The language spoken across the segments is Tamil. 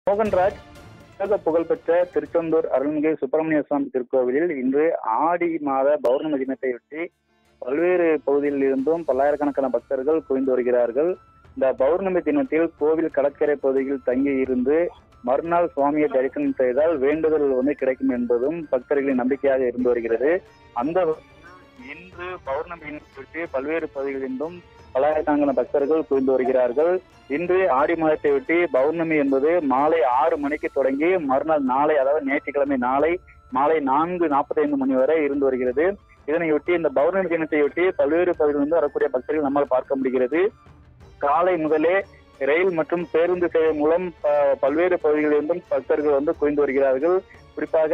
மோகன்ராஜ் உலக புகழ்பெற்ற திருச்செந்தூர் அருள்மிகு சுப்பிரமணிய சுவாமி திருக்கோவிலில் இன்று ஆடி மாத பௌர்ணமி தினத்தையொட்டி பல்வேறு பகுதிகளில் இருந்தும் பல்லாயிரக்கணக்கான பக்தர்கள் குவிந்து வருகிறார்கள் இந்த பௌர்ணமி தினத்தில் கோவில் கடற்கரை பகுதியில் தங்கி இருந்து மறுநாள் சுவாமியை தரிசனம் செய்தால் வேண்டுதல் வந்து கிடைக்கும் என்பதும் பக்தர்களின் நம்பிக்கையாக இருந்து வருகிறது அந்த வகையில் இன்று பௌர்ணமியினையொட்டி பல்வேறு பகுதிகளிலும் பல்லாயிரக்கணக்கான பக்தர்கள் குவிந்து வருகிறார்கள் இன்று ஆடி மாதத்தை ஒட்டி பௌர்ணமி என்பது மாலை ஆறு மணிக்கு தொடங்கி மறுநாள் நாளை அதாவது ஞாயிற்றுக்கிழமை நாளை மாலை நான்கு நாற்பத்தைந்து மணி வரை இருந்து வருகிறது இதனையொட்டி இந்த பௌர்ணமி தினத்தையொட்டி பல்வேறு பகுதிகளிலிருந்து வரக்கூடிய பக்தர்கள் நம்மால் பார்க்க முடிகிறது காலை முதலே ரயில் மற்றும் பேருந்து சேவை மூலம் ப- பல்வேறு பகுதிகளிலிருந்தும் பக்தர்கள் வந்து குவிந்து வருகிறார்கள் குறிப்பாக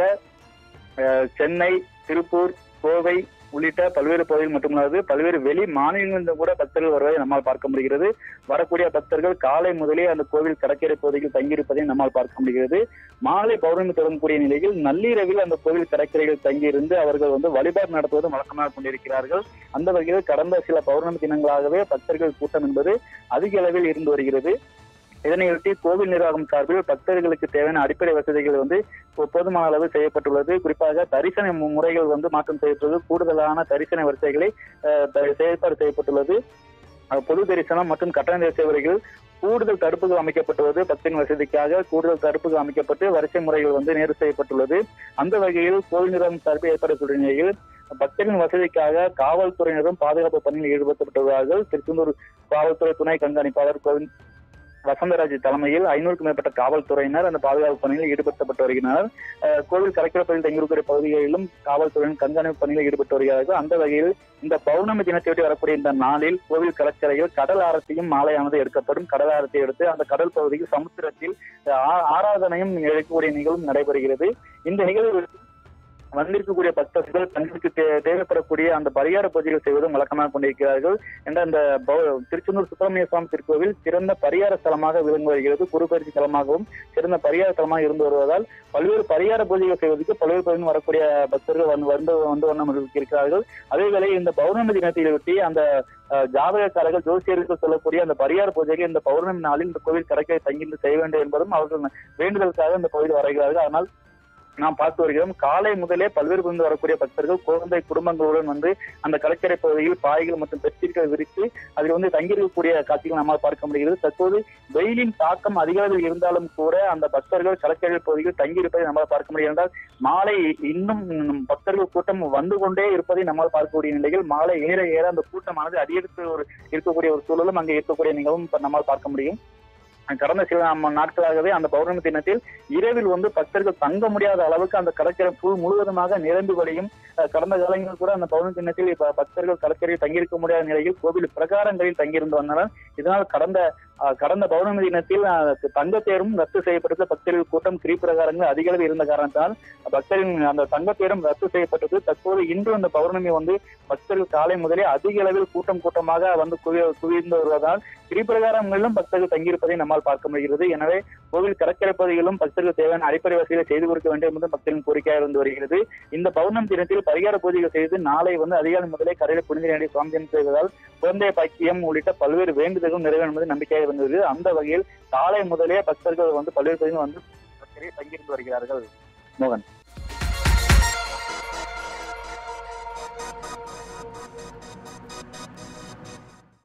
அஹ், சென்னை திருப்பூர் கோவை உள்ளிட்ட பல்வேறு பகுதிகள் மட்டுமல்லாது பல்வேறு வெளி மாநிலங்களிலிருந்து கூட பக்தர்கள் வருவதை நம்மால் பார்க்க முடிகிறது வரக்கூடிய பக்தர்கள் காலை முதலே அந்த கோவில் கடற்கரை பகுதியில் தங்கியிருப்பதை நம்மால் பார்க்க முடிகிறது மாலை பௌர்ணமி தொடங்கக்கூடிய நிலையில் நள்ளிரவில் அந்த கோவில் கடற்கரையில் தங்கியிருந்து அவர்கள் வந்து வழிபாடு நடத்துவது வழக்கமாக கொண்டிருக்கிறார்கள் அந்த வகையில் கடந்த சில பௌர்ணமி தினங்களாகவே பக்தர்கள் கூட்டம் என்பது அதிக அளவில் இருந்து வருகிறது இதனையொட்டி கோவில் நிர்வாகம் சார்பில் பக்தர்களுக்கு தேவையான அடிப்படை வசதிகள் வந்து போ- போதுமான அளவு செய்யப்பட்டுள்ளது குறிப்பாக தரிசன மு- முறைகள் வந்து மாற்றம் செய்யப்பட்டுள்ளது கூடுதலான தரிசன வரிசைகளை அஹ், த- செயல்பாடு செய்யப்பட்டுள்ளது அஹ், பொது தரிசனம் மற்றும் கட்டண சேவைகள் கூடுதல் தடுப்புகள் அமைக்கப்பட்டுள்ளது பக்தரின் வசதிக்காக கூடுதல் தடுப்புகள் அமைக்கப்பட்டு வரிசை முறைகள் வந்து நேரு செய்யப்பட்டுள்ளது அந்த வகையில் கோவில் நிர்வாகம் சார்பில் ஏற்படக்கூடிய நிலையில் பக்தரின் வசதிக்காக காவல்துறையினரும் பாதுகாப்பு பணியில் ஈடுபடுத்தப்பட்டுள்ளார்கள் திருச்செந்தூர் காவல்துறை துணை கண்காணிப்பாளர் கோவில் வசந்தராஜ் தலைமையில் ஐநூறுக்கும் மேற்பட்ட காவல்துறையினர் அந்த பாதுகாப்பு பணியில் ஈடுபடுத்தப்பட்டு வருகின்றனர் அஹ், கோவில் கடற்கரை பகுதியில் தங்கியிருக்கிற பகுதிகளிலும் காவல்துறையின் கண்காணிப்பு பணியில் ஈடுபட்டு வருகிறார்கள் அந்த வகையில் இந்த பௌர்ணமி தினத்தையொட்டி வரக்கூடிய இந்த நாளில் கோவில் கடற்கரையில் கடல் ஆரத்தியும் மாலையானது எடுக்கப்படும் கடல் ஆரத்தை எடுத்து அந்த கடல் பகுதியில் சமுத்திரத்தில் ஆ- ஆராதனையும் எடுக்கக்கூடிய நிகழ்வும் நடைபெறுகிறது இந்த நிகழ்வு வந்திருக்கக்கூடிய பக்தர்கள் தங்களுக்கு தே- தேவைப்படக்கூடிய அந்த பரிகார பூஜைகள் செய்வதும் வழக்கமாக கொண்டிருக்கிறார்கள் என்ற அந்த பௌ- திருச்செந்தூர் சுப்பிரமணிய சுவாமி திருக்கோவில் சிறந்த பரிகார ஸ்தலமாக விளங்கி வருகிறது குருபயிற்சி தலமாகவும் சிறந்த பரிகார தலமாக இருந்து வருவதால் பல்வேறு பரிகார பூஜைகள் செய்வதற்கு பல்வேறு பகுதியில் வரக்கூடிய பக்தர்கள் வந்து வந்து வந்து வண்ணம் இருக்கிறார்கள் அதேவேளை இந்த பௌர்ணமி தினத்தையொட்டி அந்த அஹ், ஜாதகக்காரர்கள் ஜோசியர்கள் சொல்லக்கூடிய அந்த பரிகார பூஜைகள் இந்த பௌர்ணமி நாளில் இந்த கோவில் கடற்கரை தங்கியிருந்து செய்ய வேண்டும் என்பதும் அவர்கள் வேண்டுதலுக்காக இந்த கோவில் வருகிறார்கள் ஆனால் நாம் பார்த்து வருகிறோம் காலை முதலே பல்வேறு பகுதியில் வரக்கூடிய பக்தர்கள் குழந்தை குடும்பங்களுடன் வந்து அந்த கடற்கரை பகுதியில் பாய்கள் மற்றும் பெட்ஷீட்கள் விரித்து அதில் வந்து தங்கியிருக்கக்கூடிய காட்சிகள் நம்மால் பார்க்க முடிகிறது தற்போது வெயிலின் தாக்கம் அதிக அளவில் இருந்தாலும் கூட அந்த பக்தர்கள் கடற்கரை பகுதியில் தங்கியிருப்பதை நம்மால் பார்க்க முடியும் என்றால் மாலை இன்னும் பக்தர்கள் கூட்டம் வந்து கொண்டே இருப்பதை நம்மால் பார்க்கக்கூடிய நிலையில் மாலை ஏற ஏற அந்த கூட்டமானது அதிகரித்து ஒரு இருக்கக்கூடிய ஒரு சூழலும் அங்கே இருக்கக்கூடிய நிகழ்வும் இப்ப நம்மால் பார்க்க முடியும் கடந்த சில நாம- நாட்களாகவே அந்த பௌர்ணமி தினத்தில் இரவில் வந்து பக்தர்கள் தங்க முடியாத அளவுக்கு அந்த கடற்கரை புல் முழுவதுமாக நிரம்பி வழியும் அஹ், கடந்த காலங்களில் கூட அந்த பௌர்ணமி தினத்தில் இப்ப பக்தர்கள் கடற்கரையில் தங்கியிருக்க முடியாத நிலையில் கோவில் பிரகாரங்களில் தங்கியிருந்து வந்தனர் இதனால் கடந்த அஹ், கடந்த பௌர்ணமி தினத்தில் அஹ், தங்கத்தேரும் ரத்து செய்யப்பட்டது பக்தர்கள் கூட்டம் கிரி பிரகாரங்கள் அதிக அளவு இருந்த காரணத்தால் பக்தரின் அந்த தங்கத்தேரும் ரத்து செய்யப்பட்டது தற்போது இன்று அந்த பௌர்ணமி வந்து பக்தர்கள் காலை முதலே அதிக அளவில் கூட்டம் கூட்டமாக வந்து குவி குவிந்து வருவதால் கிரிபிரகாரங்களிலும் பக்தர்கள் தங்கியிருப்பதை நம்மால் பார்க்க முடிகிறது எனவே கோவில் கடற்கரை பகுதிகளிலும் பக்தர்கள் தேவையான அடிப்படை வசதிகளை செய்து கொடுக்க வேண்டும் என்பது பக்தரின் கோரிக்கையாக இருந்து வருகிறது இந்த பௌர்ணமி தினத்தில் பரிகார பூஜைகள் செய்து நாளை வந்து அதிகாலை முதலே கரையில் புனித நேரடி சுவாமி தினம் செய்வதால் குழந்தை பாக்கியம் உள்ளிட்ட பல்வேறு வேண்டுதல்களும் நிறைவேறும் என்பது நம்பிக்கையாக இருந்தது அந்த வகையில் காலை முதலே பக்தர்கள் வந்து பல்வேறு பகுதியில் வந்து பக்தரை தங்கியிருந்து வருகிறார்கள் மோகன்